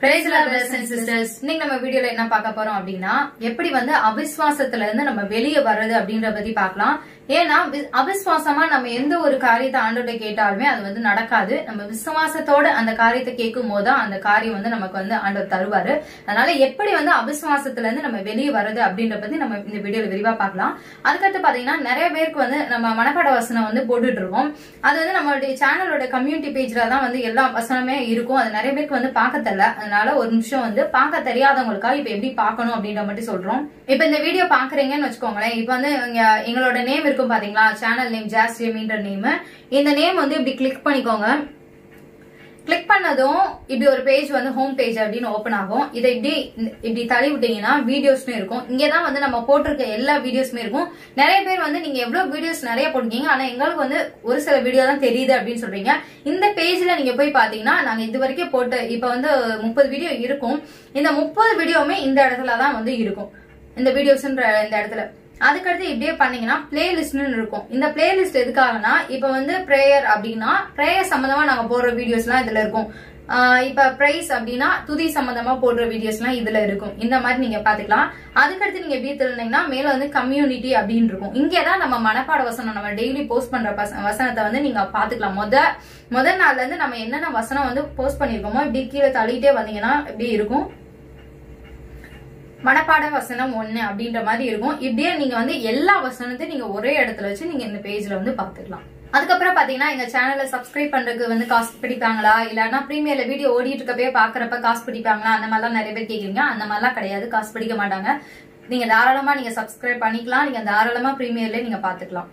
Praise the Lord, brothers and sisters. இன்னைக்கு நம்ம வீடியோல என்ன பார்க்க போறோம் அப்படின்னா எப்படி வந்து அவிஸ்வாசத்துல இருந்து நம்ம வெளியே வர்றது அப்படின்ற பத்தி பார்க்கலாம் ஏன்னா வி- அவிஸ்வாசமா நம்ம எந்த ஒரு காரியத்தை ஆண்டோட கேட்டாலுமே அது வந்து நடக்காது நம்ம விசுவாசத்தோட அந்த காரியத்தை கேட்கும் போது தான் அந்த காரியம் வந்து நமக்கு வந்து ஆண்டவர் தருவாரு அதனால எப்படி வந்து அவிஸ்வாசத்துல இருந்து நம்ம வெளியே வர்றது அப்படின்ற பத்தி நம்ம இந்த வீடியோல விரிவா பார்க்கலாம் அதுக்கடுத்து பாத்தீங்கன்னா நிறைய பேருக்கு வந்து நம்ம மனப்பாட வசனம் வந்து போட்டுட்டு இருக்கோம் அது வந்து நம்மளுடைய சேனலோட கம்யூனிட்டி பேஜ்ல தான் வந்து எல்லா வசனமே இருக்கும் அது நிறைய பேருக்கு வந்து பார்க்க தெரியல அதனால ஒரு நிமிஷம் வந்து பார்க்க தெரியாதவங்களுக்காக இப்ப எப்படி பார்க்கணும் அப்படின்ற மட்டும் சொல்றோம் இப்ப இந்த வீடியோ பாக்குறீங்கன்னு வச்சுக்கோங்களேன் இப்ப வந்து இங்க எங்களோட நேம் இருக்கும் பாத்தீங்களா சேனல் நேம் ஜாஸ் ஜெமின்ற நேம் இந்த நேம் வந்து இப்படி கிளிக் பண்ணிக்கோங்க கிளிக் பண்ணதும் இப்படி ஒரு பேஜ் வந்து ஹோம் பேஜ் அப்படின்னு ஓபன் ஆகும் இதை இப்படி இப்படி தள்ளி விட்டீங்கன்னா வீடியோஸ்னு இருக்கும் இங்க தான் வந்து நம்ம போட்டிருக்க எல்லா வீடியோஸ்மே இருக்கும் நிறைய பேர் வந்து நீங்க எவ்வளவு வீடியோஸ் நிறைய போட்டிருக்கீங்க ஆனா எங்களுக்கு வந்து ஒரு சில வீடியோ தான் தெரியுது அப்படின்னு சொல்றீங்க இந்த பேஜ்ல நீங்க போய் பாத்தீங்கன்னா நாங்க இது வரைக்கும் போட்டு இப்ப வந்து முப்பது வீடியோ இருக்கும் இந்த முப்பது வீடியோவுமே இந்த இடத்துல தான் வந்து இருக்கும் இந்த வீடியோஸ்ன்ற இந்த இடத்துல அதுக்கடுத்து இப்படியே பண்ணீங்கன்னா பிளேலிஸ்ட்னு இருக்கும் இந்த பிளேலிஸ்ட் எதுக்காகனா இப்ப வந்து ப்ரேயர் அப்படின்னா ப்ரேயர் சம்பந்தமா நாங்க போடுற வீடியோஸ்லாம் இதுல இருக்கும் ஆஹ் இப்ப பிரைஸ் அப்படின்னா துதி சம்பந்தமா போடுற வீடியோஸ்லாம் இதுல இருக்கும் இந்த மாதிரி நீங்க பாத்துக்கலாம் அதுக்கடுத்து நீங்க எப்படி திருந்தீங்கன்னா மேல வந்து கம்யூனிட்டி அப்படின்னு இருக்கும் இங்கதான் நம்ம மனப்பாட வசனம் நம்ம டெய்லி போஸ்ட் பண்ற பச- வசனத்தை வந்து நீங்க பாத்துக்கலாம் முத முதல் நாள்ல இருந்து நம்ம என்னென்ன வசனம் வந்து போஸ்ட் பண்ணிருக்கோமோ இப்படி கீழே தள்ளிட்டே வந்தீங்கன்னா இப்படி இருக்கும் மனப்பாட வசனம் ஒண்ணு அப்படின்ற மாதிரி இருக்கும் இப்படியே நீங்க வந்து எல்லா வசனத்தையும் நீங்க ஒரே இடத்துல வச்சு நீங்க இந்த பேஜ்ல வந்து பாத்துக்கலாம் அதுக்கப்புறம் பாத்தீங்கன்னா எங்க சேனலை சப்ஸ்கிரைப் பண்றதுக்கு வந்து காசு பிடிப்பாங்களா இல்லன்னா பிரீமியர்ல வீடியோ ஓடிட்டு இருக்கப்பே பாக்குறப்ப காசு பிடிப்பாங்களா அந்த மாதிரிலாம் நிறைய பேர் கேக்குறீங்க அந்த மாதிரிலாம் கிடையாது காசு பிடிக்க மாட்டாங்க நீங்க தாராளமா நீங்க சப்ஸ்கிரைப் பண்ணிக்கலாம் நீங்க தாராளமா பிரீமியர்ல நீங்க பாத்துக்கலாம்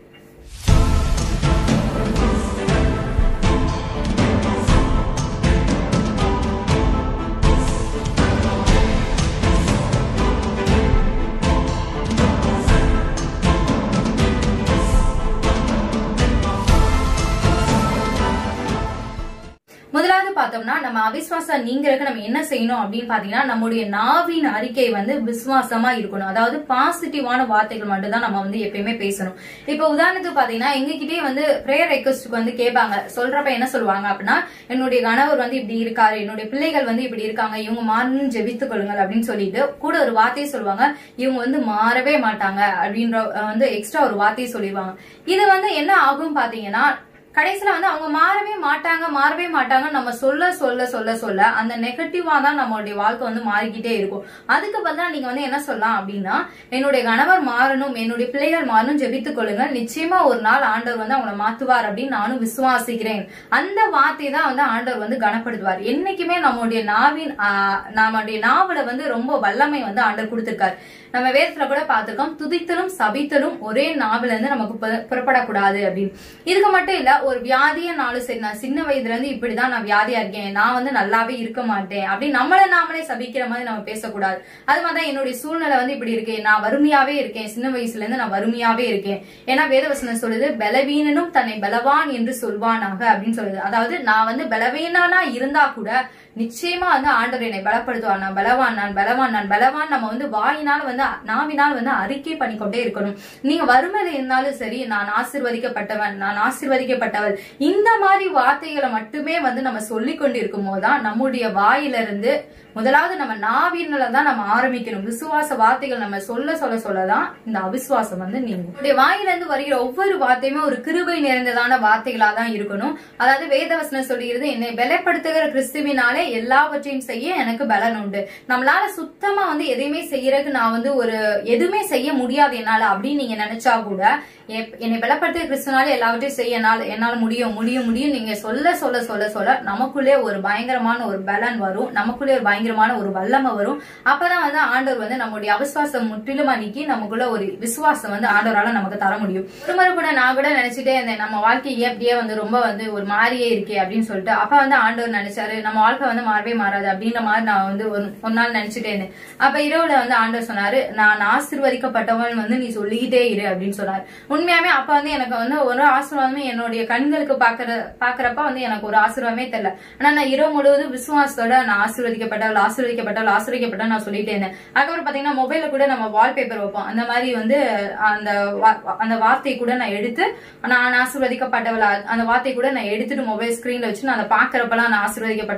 முதலாவது பார்த்தோம்னா நம்ம அவிஸ்வாசம் நீங்கிறதுக்கு நம்ம என்ன செய்யணும் அப்படின்னு பாத்தீங்கன்னா நம்முடைய நாவின் அறிக்கை வந்து விசுவாசமா இருக்கணும் அதாவது பாசிட்டிவான வார்த்தைகள் மட்டும் தான் நம்ம வந்து எப்பயுமே பேசணும் இப்ப உதாரணத்துக்கு பாத்தீங்கன்னா எங்ககிட்டயே வந்து பிரேயர் ரெக்வஸ்ட்க்கு வந்து கேட்பாங்க சொல்றப்ப என்ன சொல்லுவாங்க அப்படின்னா என்னுடைய கணவர் வந்து இப்படி இருக்காரு என்னுடைய பிள்ளைகள் வந்து இப்படி இருக்காங்க இவங்க மாறணும் ஜெபித்துக் கொள்ளுங்கள் அப்படின்னு சொல்லிட்டு கூட ஒரு வார்த்தையை சொல்லுவாங்க இவங்க வந்து மாறவே மாட்டாங்க அப்படின்ற அஹ், வந்து எக்ஸ்ட்ரா ஒரு வார்த்தையை சொல்லிடுவாங்க இது வந்து என்ன ஆகும் பாத்தீங்கன்னா கடைசியில வந்து அவங்க மாறவே மாட்டாங்க மாறவே மாட்டாங்க நம்ம சொல்ல சொல்ல சொல்ல சொல்ல அந்த நெகட்டிவா தான் நம்மளுடைய வாழ்க்கை வந்து மாறிக்கிட்டே இருக்கும் அதுக்கு பதிலா நீங்க வந்து என்ன சொல்லலாம் அப்படின்னா என்னுடைய கணவர் மாறணும் என்னுடைய பிள்ளைகள் மாறணும் ஜெபித்துக் கொள்ளுங்கள் நிச்சயமா ஒரு நாள் ஆண்டவர் வந்து அவங்கள மாத்துவார் அப்படின்னு நானும் விசுவாசிக்கிறேன் அந்த வார்த்தையை தான் வந்து ஆண்டவர் வந்து கனப்படுத்துவார் என்னைக்குமே நம்மளுடைய நாவின் ஆஹ், நம்மளுடைய நாவல வந்து ரொம்ப வல்லமை வந்து ஆண்டவர் கொடுத்திருக்காரு நம்ம வேதத்துல கூட பார்த்திருக்கோம் துதித்தலும் சபித்தலும் ஒரே நாவில இருந்து நமக்கு பு- புறப்படக்கூடாது அப்படின்னு இதுக்கு மட்டும் இல்ல ஒரு வியாதியனாலும் சரி நான் சின்ன வயதுல இருந்து இப்படிதான் நான் வியாதியா இருக்கேன் நான் வந்து நல்லாவே இருக்க மாட்டேன் அப்படின்னு நம்மள நாமளே சபிக்கிற மாதிரி நம்ம பேசக்கூடாது அது மாதிரிதான் என்னுடைய சூழ்நிலை வந்து இப்படி இருக்கு நான் வறுமையாவே இருக்கேன் சின்ன வயசுல இருந்து நான் வறுமையாவே இருக்கேன் ஏன்னா வேதவசனம் சொல்லுது பலவீனனும் தன்னை பலவான் என்று சொல்வானாக அப்படின்னு சொல்லுது அதாவது நான் வந்து பலவீனனா இருந்தா கூட நிச்சயமா வந்து ஆண்டவர் என்னை பலப்படுத்துவார் நான் பலவான் நான் பலவான் நான் பலவான் நம்ம வந்து வாயினால் வந்து நாவினால் வந்து அறிக்கை பண்ணிக்கொண்டே இருக்கணும் நீங்க வறுமையில இருந்தாலும் சரி நான் ஆசிர்வதிக்கப்பட்டவன் நான் ஆசிர்வதிக்கப்பட்டவள் இந்த மாதிரி வார்த்தைகளை மட்டுமே வந்து நம்ம சொல்லி கொண்டு இருக்கும் போதுதான் நம்முடைய வாயிலிருந்து முதலாவது நம்ம நாவினால தான் நம்ம ஆரம்பிக்கணும் விசுவாச வார்த்தைகள் நம்ம சொல்ல சொல்ல சொல்லதான் இந்த அவிசுவாசம் வந்து நீங்கும் நம்முடைய வாயிலிருந்து வருகிற ஒவ்வொரு வார்த்தையுமே ஒரு கிருபை நிறைந்ததான வார்த்தைகளா தான் இருக்கணும் அதாவது வேதவசனம் சொல்லுகிறது என்னை பலப்படுத்துகிற கிறிஸ்துவினாலே எல்லாவற்றையும் செய்ய எனக்கு பலன் உண்டு நம்மளால சுத்தமா வந்து எதையுமே செய்யறதுக்கு நான் வந்து ஒரு எதுவுமே செய்ய முடியாது என்னால அப்படின்னு நீங்க நினைச்சா கூட எப்- என்னை பலப்படுத்துகிற கிறிஸ்துனால எல்லாவற்றையும் செய்ய என்னால என்னால முடியும் முடியும் முடியும் நீங்க சொல்ல சொல்ல சொல்ல சொல்ல நமக்குள்ளே ஒரு பயங்கரமான ஒரு பலன் வரும் நமக்குள்ளே ஒரு பயங்கரமான ஒரு வல்லமை வரும் அப்பதான் வந்து ஆண்டவர் வந்து நம்மளுடைய அவிசுவாசம் முற்றிலுமா நீக்கி நமக்குள்ள ஒரு விசுவாசம் வந்து ஆண்டவரால நமக்கு தர முடியும் ஒரு முறை கூட நான் கூட நினைச்சிட்டே இருந்தேன் நம்ம வாழ்க்கை ஏன் அப்படியே வந்து ரொம்ப வந்து ஒரு மாறியே இருக்கே அப்படின்னு சொல்லிட்டு அப்ப வந்து ஆண்டவர் நினைச்சாரு நம்ம வாழ்க்கை வந்து மாறவே மாறாது அப்படின்ற மாதிரி நான் வந்து ஒரு ஒரு நாள் நினைச்சிட்டே இருந்தேன் அப்ப இரவுல வந்து ஆண்டவர் சொன்னாரு நான் ஆசீர்வதிக்கப்பட்டவன் வந்து நீ சொல்லிக்கிட்டே இரு அப்படின்னு சொன்னாரு உண்மையாவே அப்ப வந்து எனக்கு வந்து ஒரு ஆசீர்வாதமே என்னுடைய கண்களுக்கு பாக்குற பாக்குறப்ப வந்து எனக்கு ஒரு ஆசீர்வாதமே தெரியல ஆனா நான் இரவு முழுவதும் விசுவாசத்தோட நான் ஆசீர்வதிக்கப்பட்டவள் ஆசீர்வதிக்கப்பட்டவள் ஆசீர்வதிக்கப்பட்டவள் நான் சொல்லிட்டே இருந்தேன் அதுக்கப்புறம் பாத்தீங்கன்னா மொபைல்ல கூட நம்ம வால்பேப்பர் வைப்போம் அந்த மாதிரி வந்து அந்த வா- அந்த வார்த்தை கூட நான் எடுத்து நான் ஆசீர்வதிக்கப்பட்டவள் அந்த வார்த்தை கூட நான் எடுத்துட்டு மொபைல் ஸ்கிரீன்ல வச்சு நான் அதை பாக்குறப்பெல்லாம் நான் ஆசீர்வதிக்கப்பட்டவள் ஆசீர்வதிக்கப்பட்டவள்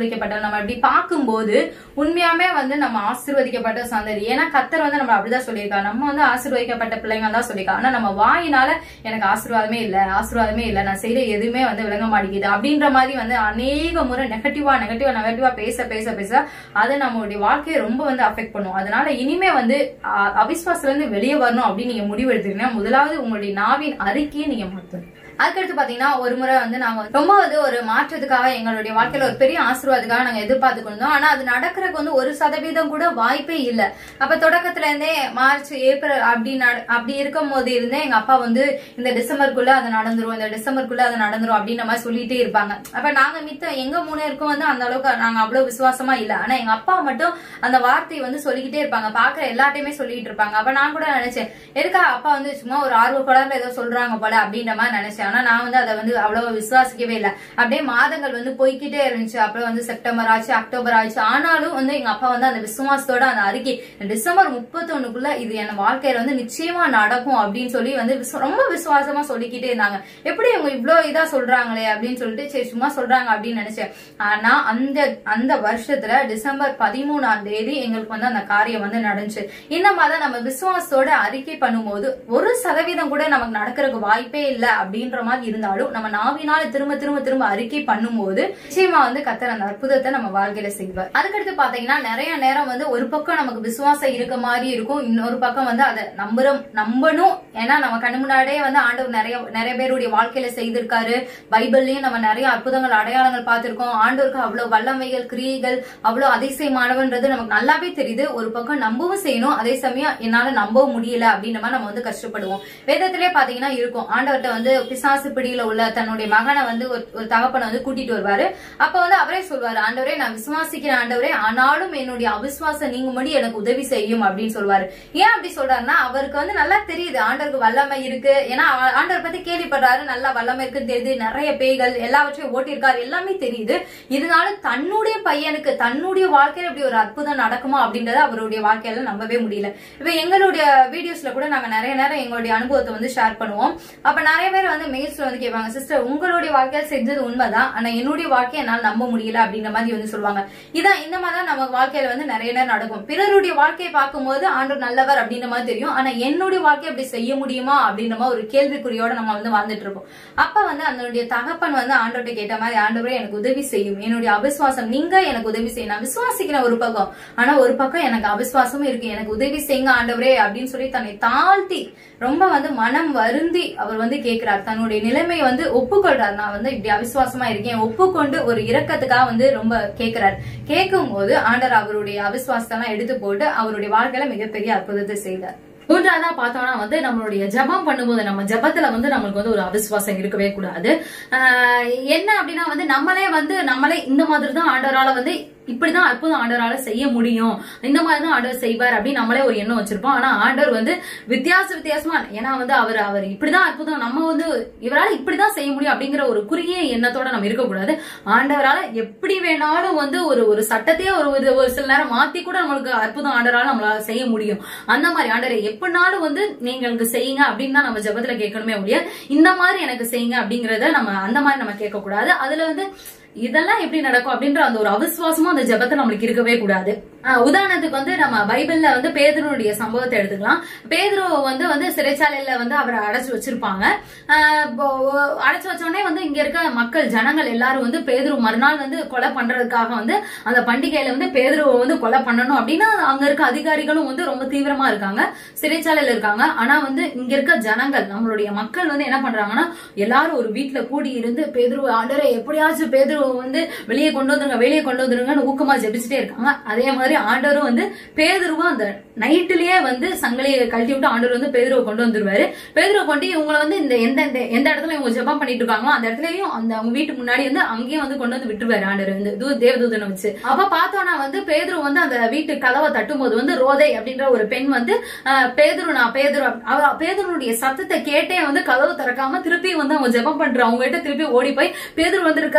ஆசீர்வதிக்கப்பட்ட நம்ம இப்படி பார்க்கும்போது உண்மையாமே வந்து நம்ம ஆசீர்வதிக்கப்பட்ட சந்ததி ஏன்னா கத்தர் வந்து நம்ம அப்படிதான் சொல்லியிருக்காங்க நம்ம வந்து ஆசீர்வதிக்கப்பட்ட பிள்ளைங்க தான் சொல்லியிருக்காங்க ஆனா நம்ம வாயினால எனக்கு ஆசீர்வாதமே இல்ல ஆசீர்வாதமே இல்ல நான் செய்யற எதுவுமே வந்து விளங்க மாட்டேங்குது அப்படின்ற மாதிரி வந்து அநேக முறை நெகட்டிவா நெகட்டிவா நெகட்டிவா பேச பேச பேச அது நம்மளுடைய வாழ்க்கையை ரொம்ப வந்து அஃபெக்ட் பண்ணும் அதனால இனிமே வந்து அ- அவிஸ்வாசத்துல இருந்து வெளியே வரணும் அப்படின்னு நீங்க முடிவு எடுத்தீங்கன்னா முதலாவது உங்களுடைய நாவின் அறிக்கையை நீங்க மாத்தணும் அதுக்கடுத்து பாத்தீங்கன்னா ஒரு முறை வந்து நாங்க ரொம்ப வந்து ஒரு மாற்றத்துக்காக எங்களுடைய வாழ்க்கையில ஒரு பெரிய ஆசீர்வாதத்துக்காக நாங்க எதிர்பார்த்து கொண்டோம் ஆனா அது நடக்கிறதுக்கு வந்து ஒரு சதவீதம் கூட வாய்ப்பே இல்ல அப்ப தொடக்கத்துல இருந்தே மார்ச் ஏப்ரல் அப்படி நட- அப்படி இருக்கும் போது இருந்தே எங்க அப்பா வந்து இந்த டிசம்பருக்குள்ள அது நடந்துரும் இந்த டிசம்பருக்குள்ள அது நடந்துரும் அப்படின்ற மாதிரி சொல்லிட்டே இருப்பாங்க அப்ப நாங்க மித்த எங்க மூணு இருக்கும் வந்து அந்த அளவுக்கு நாங்க அவ்வளவு விசுவாசமா இல்ல ஆனா எங்க அப்பா மட்டும் அந்த வார்த்தையை வந்து சொல்லிக்கிட்டே இருப்பாங்க பாக்குற எல்லாத்தையுமே சொல்லிட்டு இருப்பாங்க அப்ப நான் கூட நினைச்சேன் எதுக்கா அப்பா வந்து சும்மா ஒரு ஆர்வ குளர்ல ஏதோ சொல்றாங்க போல அப்படின்ற மாதிரி நினைச்சேன் ஆனா நான் வந்து அதை வந்து அவ்வளவு விசுவாசிக்கவே இல்லை அப்படியே மாதங்கள் வந்து போய்க்கிட்டே இருந்துச்சு அப்புறம் வந்து செப்டம்பர் ஆச்சு அக்டோபர் ஆச்சு ஆனாலும் வந்து எங்க அப்பா வந்து அந்த விசுவாசத்தோட அந்த அறிக்கை டிசம்பர் முப்பத்தொன்னுக்குள்ள இது என் வாழ்க்கையில வந்து நிச்சயமா நடக்கும் அப்படின்னு சொல்லி வந்து விசு- ரொம்ப விசுவாசமா சொல்லிக்கிட்டே இருந்தாங்க எப்படி இவங்க இவ்ளோ இதா சொல்றாங்களே அப்படின்னு சொல்லிட்டு சரி சும்மா சொல்றாங்க அப்படின்னு நினைச்சேன் ஆனா அந்த அந்த வருஷத்துல டிசம்பர் பதிமூணாம் தேதி எங்களுக்கு வந்து அந்த காரியம் வந்து நடந்துச்சு இந்த மாதிரி நம்ம விசுவாசத்தோட அறிக்கை பண்ணும்போது ஒரு சதவீதம் கூட நமக்கு நடக்கிறதுக்கு வாய்ப்பே இல்ல அப்படின்ற மாதிரி இருந்தாலும் நம்ம நாவினால திரும்ப திரும்ப திரும்ப அறிக்கை பண்ணும்போது நிச்சயமா வந்து கத்தர் அந்த அற்புதத்தை நம்ம வாழ்க்கையில செய்வார் அதுக்கடுத்து பாத்தீங்கன்னா நிறைய நேரம் வந்து ஒரு பக்கம் நமக்கு விசுவாசம் இருக்க மாதிரி இருக்கும் இன்னொரு பக்கம் வந்து அதை நம்புறோம் நம்பணும் ஏன்னா நம்ம கண்ணு முன்னாடியே வந்து ஆண்டவர் நிறைய நிறைய பேருடைய வாழ்க்கையில செய்திருக்காரு பைபிள்லயும் நம்ம நிறைய அற்புதங்கள் அடையாளங்கள் பார்த்திருக்கோம் ஆண்டவருக்கு அவ்வளவு வல்லமைகள் கிரியைகள் அவ்வளவு அதிசயமானவன்றது நமக்கு நல்லாவே தெரியுது ஒரு பக்கம் நம்பவும் செய்யணும் அதே சமயம் என்னால நம்பவும் முடியல அப்படின்ற மாதிரி நம்ம வந்து கஷ்டப்படுவோம் வேதத்திலே பாத்தீங்கன்னா இருக்கும் ஆண்டவர்கிட்ட வந்து பிசாசு பிடியில உள்ள தன்னுடைய மகனை வந்து ஒரு ஒரு தகப்பனை வந்து கூட்டிட்டு வருவாரு அப்ப வந்து அவரே சொல்வாரு ஆண்டவரே நான் விசுவாசிக்கிறேன் ஆண்டவரே ஆனாலும் என்னுடைய அவிசுவாசம் நீங்கும்படி எனக்கு உதவி செய்யும் அப்படின்னு சொல்வாரு ஏன் அப்படி சொல்றாருன்னா அவருக்கு வந்து நல்லா தெரியுது ஆண்டவருக்கு வல்லமை இருக்கு ஏன்னா ஆ- ஆண்டவர் பத்தி கேள்விப்படுறாரு நல்லா வல்லமை இருக்குன்னு தெரியுது நிறைய பேய்கள் எல்லாவற்றையும் ஓட்டியிருக்காரு எல்லாமே தெரியுது இருந்தாலும் தன்னுடைய பையனுக்கு தன்னுடைய வாழ்க்கையில இப்படி ஒரு அற்புதம் நடக்குமா அப்படின்றத அவருடைய வாழ்க்கையில நம்பவே முடியல இப்ப எங்களுடைய வீடியோஸ்ல கூட நாங்க நிறைய நேரம் எங்களுடைய அனுபவத்தை வந்து ஷேர் பண்ணுவோம் அப்ப நிறைய பேர் வந்து மெயில்ஸ்ல வந்து கேட்பாங்க சிஸ்டர் உங்களுடைய வாழ்க்கையில செஞ்சது உண்மைதான் ஆனா என்னுடைய வாழ்க்கையை என்னால நம்ப முடியல அப்படின்ற மாதிரி வந்து சொல்லுவாங்க இதான் இந்த மாதிரி தான் நம்ம வாழ்க்கையில வந்து நிறைய நேரம் நடக்கும் பிறருடைய வாழ்க்கையை பார்க்கும்போது ஆண்டவர் நல்லவர் அப்படின்ற மாதிரி தெரியும் ஆனா என்னுடைய வாழ்க்கையை அப்படி செய்ய முடியுமா அப்படின்ற மாதிரி ஒரு கேள்விக்குறியோட நம்ம வந்து வாழ்ந்துட்டு இருப்போம் அப்ப வந்து அதனுடைய தகப்பன் வந்து ஆண்டவர்கிட்ட கேட்ட மாதிரி ஆண்டவரே எனக்கு உதவி செய்யும் என்னுடைய அவிசுவாசம் நீங்க எனக்கு உதவி செய்யும் நான் விசுவாசிக்கிறேன் ஒரு பக்கம் ஆனா ஒரு பக்கம் எனக்கு அவிசுவாசமும் இருக்கு எனக்கு உதவி செய்யுங்க ஆண்டவரே அப்படின்னு சொல்லி தன்னை தாழ்த்தி ரொம்ப வந்து மனம் வருந்தி அவர் வந்து கேட்கிறார் தன்னுடைய நிலைமையை வந்து ஒப்புக்கொள்றார் நான் வந்து இப்படி அவிசுவாசமா இருக்கேன் ஒப்புக்கொண்டு ஒரு இரக்கத்துக்காக வந்து ரொம்ப கேட்கிறார் கேட்கும் போது ஆண்டவர் அவருடைய அவிசுவாசத்தெல்லாம் எடுத்து போட்டு அவருடைய வாழ்க்கையில மிகப்பெரிய அற்புதத்தை செய்தார் மூன்றாவதா பார்த்தோம்னா வந்து நம்மளுடைய ஜெபம் பண்ணும்போது நம்ம ஜெபத்துல வந்து நம்மளுக்கு வந்து ஒரு அவிசுவாசம் இருக்கவே கூடாது ஆஹ் என்ன அப்படின்னா வந்து நம்மளே வந்து நம்மளே இந்த மாதிரி தான் ஆண்டவரால வந்து இப்படிதான் அற்புதம் ஆண்டவரால செய்ய முடியும் இந்த மாதிரி தான் ஆண்டவர் செய்வார் அப்படின்னு நம்மளே ஒரு எண்ணம் வச்சிருப்போம் ஆனா ஆண்டவர் வந்து வித்தியாச வித்தியாசமா ஏன்னா வந்து அவர் அவர் இப்படிதான் அற்புதம் நம்ம வந்து இவரால இப்படிதான் செய்ய முடியும் அப்படிங்கிற ஒரு குறுகிய எண்ணத்தோட நம்ம இருக்கக்கூடாது ஆண்டவரால எப்படி வேணாலும் வந்து ஒரு ஒரு சட்டத்தையே ஒரு ஒரு- ஒரு சில நேரம் மாத்தி கூட நம்மளுக்கு அற்புதம் ஆண்டவரால நம்மளால செய்ய முடியும் அந்த மாதிரி ஆண்டவரை எப்படினாலும் வந்து நீங்க எனக்கு செய்யுங்க அப்படின்னு தான் நம்ம ஜெபத்துல கேட்கணுமே ஒழிய இந்த மாதிரி எனக்கு செய்யுங்க அப்படிங்கறத நம்ம அந்த மாதிரி நம்ம கேட்க கூடாது அதுல வந்து இதெல்லாம் எப்படி நடக்கும் அப்படின்ற அந்த ஒரு அவிசுவாசமும் அந்த ஜெபத்துல நம்மளுக்கு இருக்கவே கூடாது ஆஹ் உதாரணத்துக்கு வந்து நம்ம பைபிள்ல வந்து பேதுருடைய சம்பவத்தை எடுத்துக்கலாம் பேதுரு வந்து வந்து சிறைச்சாலையில வந்து அவரை அடைச்சு வச்சிருப்பாங்க ஆஹ் இப்போ அடைச்சு வச்ச உடனே வந்து இங்க இருக்க மக்கள் ஜனங்கள் எல்லாரும் வந்து பேதுரு மறுநாள் வந்து கொலை பண்றதுக்காக வந்து அந்த பண்டிகையில வந்து பேதுருவை வந்து கொலை பண்ணணும் அப்படின்னா அங்க இருக்க அதிகாரிகளும் வந்து ரொம்ப தீவிரமா இருக்காங்க சிறைச்சாலையில இருக்காங்க ஆனா வந்து இங்க இருக்க ஜனங்கள் நம்மளுடைய மக்கள் வந்து என்ன பண்றாங்கன்னா எல்லாரும் ஒரு வீட்டுல கூடி இருந்து பேதுருவை ஆண்டரை எப்படியாச்சும் பேதுருவை வந்து வெளியே கொண்டு வந்துருங்க வெளியே கொண்டு வந்துருங்கன்னு ஊக்கமா ஜெபிச்சுட்டே இருக்காங்க அதே மாதிரி ஆண்டவரும் வந்து பேதுருவா அந்த நைட்டுலயே வந்து சங்கிலியை கழட்டி விட்டு ஆண்டவர் வந்து பேதுருவை கொண்டு வந்துருவாரு பேதுருவை கொண்டு இவங்களை வந்து இந்த எந்த எந்த எந்த இடத்துல இவங்க ஜெபம் பண்ணிட்டு இருக்காங்களோ அந்த இடத்துலயும் அந்த அவங்க வீட்டுக்கு முன்னாடி வந்து அங்கேயும் வந்து கொண்டு வந்து விட்டுருவாரு ஆண்டவர் வந்து தூ தேவதூதனை வச்சு அப்ப பார்த்தோம்னா வந்து பேதுரு வந்து அந்த வீட்டு கதவை தட்டும் போது வந்து ரோதை அப்படின்ற ஒரு பெண் வந்து ஆஹ், பேதுரு நான் பேதுரு அவ பேதுருடைய சத்தத்தை கேட்டே வந்து கதவு திறக்காம திருப்பி வந்து அவங்க ஜெபம் பண்ற அவங்க கிட்ட திருப்பி ஓடி போய் பேதுரு வந்திருக்காரு ரொம்ப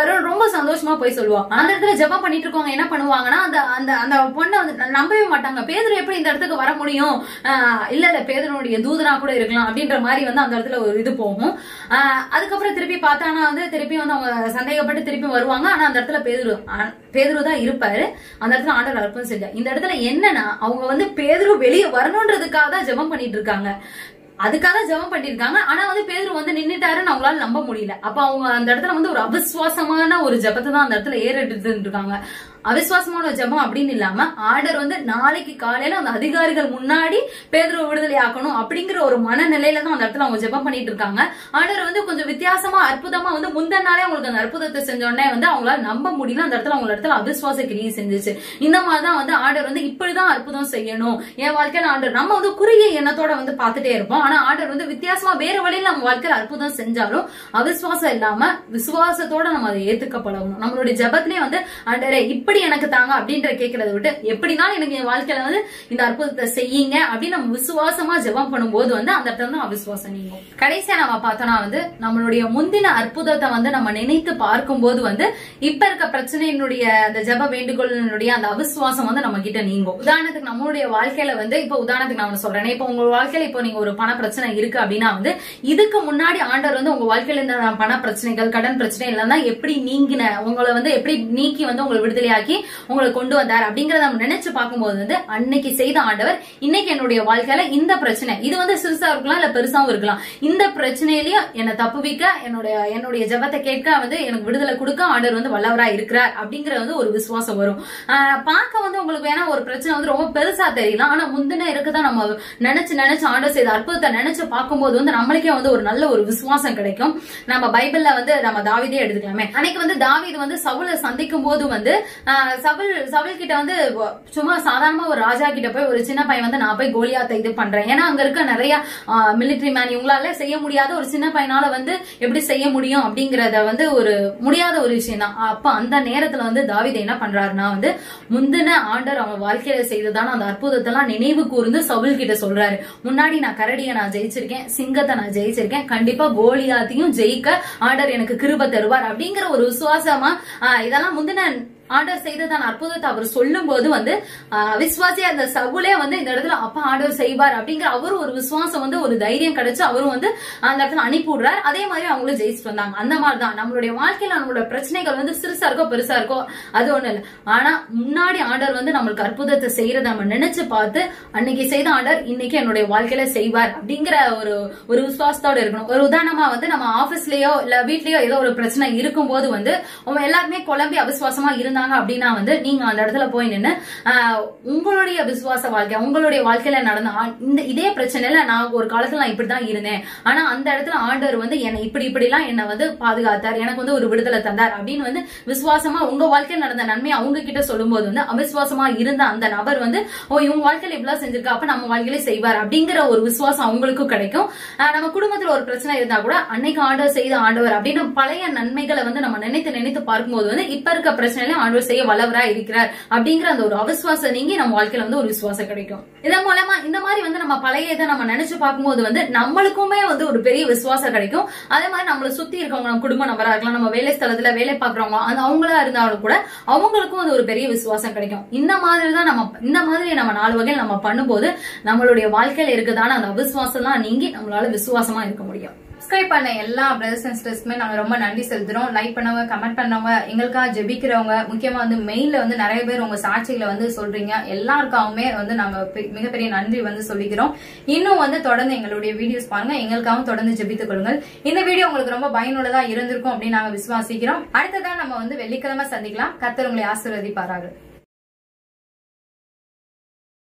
சந்தோஷமா போய் சொல்லுவா அந்த இடத்துல ஜெபம் பண்ணிட்டு இருக்கவங்க என்ன பண்ணுவாங்கன்னா அந்த அந்த அந்த பொண்ணை வந்து நம்பவே மாட்டாங்க பேதர் எப்படி இந்த இடத்துக்கு வர முடியும் ஆஹ் இல்ல இல்ல பேதனுடைய தூதனா கூட இருக்கலாம் அப்படின்ற மாதிரி வந்து அந்த இடத்துல ஒரு இது போகும் ஆஹ் அதுக்கப்புறம் திருப்பி பார்த்தானா வந்து திருப்பி வந்து அவங்க சந்தேகப்பட்டு திருப்பி வருவாங்க ஆனா அந்த இடத்துல பேதுரு ஆ- பேதுரு தான் இருப்பாரு அந்த இடத்துல ஆண்டவர் அற்புதம் செஞ்சார் இந்த இடத்துல என்னன்னா அவங்க வந்து பேதுரு வெளியே வரணுன்றதுக்காக தான் ஜெபம் பண்ணிட்டு இருக்காங்க அதுக்காக ஜெபம் பண்ணிருக்காங்க ஆனா வந்து பேதுரு வந்து நின்னுட்டாருன்னு அவங்களால நம்ப முடியல அப்ப அவங்க அந்த இடத்துல வந்து ஒரு அவிசுவாசமான ஒரு ஜெபத்தை தான் அந்த இடத்துல ஏறெடுத்து இருக்காங்க அவிசுவாசமான ஜெபம் அப்படின்னு இல்லாம ஆர்டர் வந்து நாளைக்கு காலையில அந்த அதிகாரிகள் முன்னாடி பேதுருவை விடுதலை ஆக்கணும் அப்படிங்கிற ஒரு மனநிலையில தான் அந்த இடத்துல அவங்க ஜெபம் பண்ணிட்டு இருக்காங்க ஆர்டர் வந்து கொஞ்சம் வித்தியாசமா அற்புதமா வந்து முந்தின நாளே அவங்களுக்கு அந்த அற்புதத்தை செஞ்ச உடனே வந்து அவங்களால நம்ப முடியல அந்த இடத்துல அவங்க இடத்துல அவிசுவாச கிரியை செஞ்சுச்சு இந்த மாதிரிதான் வந்து ஆர்டர் வந்து இப்படிதான் அற்புதம் செய்யணும் என் வாழ்க்கையில ஆர்டர் நம்ம வந்து குறுகிய எண்ணத்தோட வந்து பார்த்துட்டே இருப்போம் ஆனா ஆர்டர் வந்து வித்தியாசமா வேற வழியில நம்ம வாழ்க்கையில அற்புதம் செஞ்சாலும் அவிசுவாசம் இல்லாம விசுவாசத்தோட நம்ம அதை ஏத்துக்க பழகணும் நம்மளுடைய ஜெபத்திலே வந்து ஆண்டரே இப்படி எனக்கு தாங்க அப்படின்ற கேட்கறத விட்டு எப்படினாலும் எனக்கு என் வாழ்க்கையில வந்து இந்த அற்புதத்தை செய்யுங்க அப்படின்னு நம்ம விசுவாசமா ஜெபம் பண்ணும்போது வந்து அந்த இடத்துல தான் அவிசுவாசம் நீங்கும் கடைசியா நம்ம பார்த்தோம்னா வந்து நம்மளுடைய முந்தின அற்புதத்தை வந்து நம்ம நினைத்து பார்க்கும்போது வந்து இப்ப இருக்க பிரச்சனையினுடைய அந்த ஜெப வேண்டுகோளினுடைய அந்த அவிசுவாசம் வந்து நம்ம கிட்ட நீங்கும் உதாரணத்துக்கு நம்மளுடைய வாழ்க்கையில வந்து இப்ப உதாரணத்துக்கு நான் ஒண்ணு சொல்றேன் இப்ப உங்க வாழ்க்கையில இப்போ நீங்க ஒரு பண பிரச்சனை இருக்கு அப்படின்னா வந்து இதுக்கு முன்னாடி ஆண்டவர் வந்து உங்க வாழ்க்கையில இருந்த பண பிரச்சனைகள் கடன் பிரச்சனை எல்லாம் தான் எப்படி நீங்கின உங்களை வந்து எப்படி நீக்கி வந்து உங்களை விடுதலையாக்கி உங்களை கொண்டு வந்தார் அப்படிங்கறத நம்ம நினைச்சு பார்க்கும்போது வந்து அன்னைக்கு செய்த ஆண்டவர் இன்னைக்கு என்னுடைய வாழ்க்கையில இந்த பிரச்சனை இது வந்து சிறுசா இருக்கலாம் இல்ல பெருசாவும் இருக்கலாம் இந்த பிரச்சனையிலயும் என்னை தப்புவிக்க என்னுடைய என்னுடைய ஜெபத்தை கேட்க வந்து எனக்கு விடுதலை கொடுக்க ஆண்டவர் வந்து வல்லவரா இருக்கிறார் அப்படிங்கிற வந்து ஒரு விசுவாசம் வரும் ஆஹ் பார்க்க வந்து உங்களுக்கு வேணா ஒரு பிரச்சனை வந்து ரொம்ப பெருசா தெரியலாம் ஆனா முந்தின இருக்குதான் நம்ம நினைச்சு நினைச்சு ஆண்டவர் செய்த அற்புதத்தை நினைச்சு பார்க்கும்போது வந்து நம்மளுக்கே வந்து ஒரு நல்ல ஒரு விசுவாசம் கிடைக்கும் நம்ம பைபிள்ல வந்து நம்ம தாவீதே எடுத்துக்கலாமே அன்னைக்கு வந்து தாவீது வந்து சவுல சந்திக்கும் போது வந்து ஆஹ், சவுல் சவுல் கிட்ட வந்து சும்மா சாதாரணமா ஒரு ராஜா கிட்ட போய் ஒரு சின்ன பையன் வந்து நான் போய் கோலியாத்தை இது பண்றேன் ஏன்னா அங்க இருக்க நிறைய மிலிட்டரி மேன் இவங்களால செய்ய முடியாத ஒரு சின்ன பையனால வந்து எப்படி செய்ய முடியும் அப்படிங்கறத வந்து ஒரு முடியாத ஒரு விஷயம் தான் அப்ப அந்த நேரத்துல வந்து தாவீது என்ன பண்றாருன்னா வந்து முந்தின ஆண்டர் அவன் வாழ்க்கையில செய்ததான அந்த அற்புதத்தை எல்லாம் நினைவு கூர்ந்து சவுல் கிட்ட சொல்றாரு முன்னாடி நான் கரடியை நான் ஜெயிச்சிருக்கேன் சிங்கத்தை நான் ஜெயிச்சிருக்கேன் கண்டிப்பா கோலியாத்தையும் ஜெயிக்க ஆண்டர் எனக்கு கிருப தருவார் அப்படிங்கிற ஒரு விசுவாசமா ஆஹ், இதெல்லாம் முந்தின ஆண்டர் செய்ததான அற்புதத்தை அவர் சொல்லும் போது வந்து ஆஹ், விசுவாசியா அந்த சவுலே வந்து இந்த இடத்துல அப்பா ஆண்டவர் செய்வார் அப்படிங்கிற அவரும் ஒரு விசுவாசம் வந்து ஒரு தைரியம் கிடைச்சு அவரும் வந்து அந்த இடத்துல அனுப்பி விடுறாரு அதே மாதிரி அவங்களும் ஜெயிச்சுட்டு வந்தாங்க அந்த மாதிரி தான் நம்மளுடைய வாழ்க்கையில நம்மளோட பிரச்சனைகள் வந்து சிறுசா இருக்கோ பெருசா இருக்கோ அது ஒண்ணு இல்ல ஆனா முன்னாடி ஆண்டர் வந்து நம்மளுக்கு அற்புதத்தை செய்யறத நம்ம நினைச்சு பார்த்து அன்னைக்கு செய்த ஆண்டர் இன்னைக்கு என்னுடைய வாழ்க்கையில செய்வார் அப்படிங்கிற ஒரு ஒரு விசுவாசத்தோட இருக்கணும் ஒரு உதாரணமா வந்து நம்ம ஆபீஸ்லயோ இல்ல வீட்லயோ ஏதோ ஒரு பிரச்சனை இருக்கும் போது வந்து அவங்க எல்லாருமே குழம்பி அவிசுவாசமா இருந்தாங்க அப்படின்னா வந்து நீங்க அந்த இடத்துல போய் நின்னு ஆஹ், உங்களுடைய விசுவாச வாழ்க்கை உங்களுடைய வாழ்க்கையில நடந்த ஆ- இந்த இதே பிரச்சனையில நான் ஒரு காலத்துல நான் இப்படிதான் இருந்தேன் ஆனா அந்த இடத்துல ஆண்டவர் வந்து என்னை இப்படி இப்படி எல்லாம் என்ன வந்து பாதுகாத்தார் எனக்கு வந்து ஒரு விடுதலை தந்தார் அப்படின்னு வந்து விசுவாசமா உங்க வாழ்க்கையில் நடந்த நன்மை அவங்க கிட்ட சொல்லும்போது வந்து அவிசுவாசமா இருந்த அந்த நபர் வந்து ஓ இவங்க வாழ்க்கையில இப்படிலாம் செஞ்சிருக்கா அப்ப நம்ம வாழ்க்கையில செய்வார் அப்படிங்கிற ஒரு விசுவாசம் அவங்களுக்கும் கிடைக்கும் ஆஹ் நம்ம குடும்பத்துல ஒரு பிரச்சனை இருந்தா கூட அன்னைக்கு ஆண்டவர் செய்த ஆண்டவர் அப்படின்னு பழைய நன்மைகளை வந்து நம்ம நினைத்து நினைத்து பார்க்கும்போது வந்து இப்ப இருக்க பிரச்சனையில ஆண்டவர் செய்ய வல்லவரா இருக்கிறார் அப்படிங்கிற அந்த ஒரு அவிசுவாசம் நீங்கி நம்ம வாழ்க்கையில வந்து ஒரு விசுவாசம் கிடைக்கும் இதன் மூலமா இந்த மாதிரி வந்து நம்ம பழைய இதை நம்ம நினைச்சு பார்க்கும்போது வந்து நம்மளுக்குமே வந்து ஒரு பெரிய விசுவாசம் கிடைக்கும் அதே மாதிரி நம்மள சுத்தி இருக்கவங்க நம்ம குடும்ப நபரா இருக்கலாம் நம்ம வேலை ஸ்தலத்துல வேலை பாக்குறவங்க அந்த அவங்களா இருந்தாலும் கூட அவங்களுக்கும் அது ஒரு பெரிய விசுவாசம் கிடைக்கும் இந்த மாதிரி தான் நம்ம இந்த மாதிரி நம்ம நாலு வகையில் நம்ம பண்ணும்போது நம்மளுடைய வாழ்க்கையில இருக்குதான அந்த அவிசுவாசம் எல்லாம் நீங்கி நம்மளால விசுவாசமா இருக்க முடியும் சப்ஸ்கிரைப் பண்ண எல்லா பிரதர்ஸ் அண்ட் சிஸ்டர்ஸ்க்குமே நாங்க ரொம்ப நன்றி செலுத்துறோம் லைக் பண்ணவங்க கமெண்ட் பண்ணவங்க எங்களுக்காக ஜெபிக்கிறவங்க முக்கியமா வந்து மெயில்ல வந்து நிறைய பேர் உங்க சாட்சிகளை வந்து சொல்றீங்க எல்லாருக்காகவுமே வந்து நாங்க பெ- மிகப்பெரிய நன்றி வந்து சொல்லிக்கிறோம் இன்னும் வந்து தொடர்ந்து எங்களுடைய வீடியோஸ் பாருங்க எங்களுக்காகவும் தொடர்ந்து ஜெபித்துக் கொள்ளுங்கள் இந்த வீடியோ உங்களுக்கு ரொம்ப பயனுள்ளதா இருந்திருக்கும் அப்படின்னு நாங்க விசுவாசிக்கிறோம் அடுத்ததான் நம்ம வந்து வெள்ளிக்கிழமை சந்திக்கலாம் கர்த்தர் உங்களை ஆசீர்வதிப்பாராக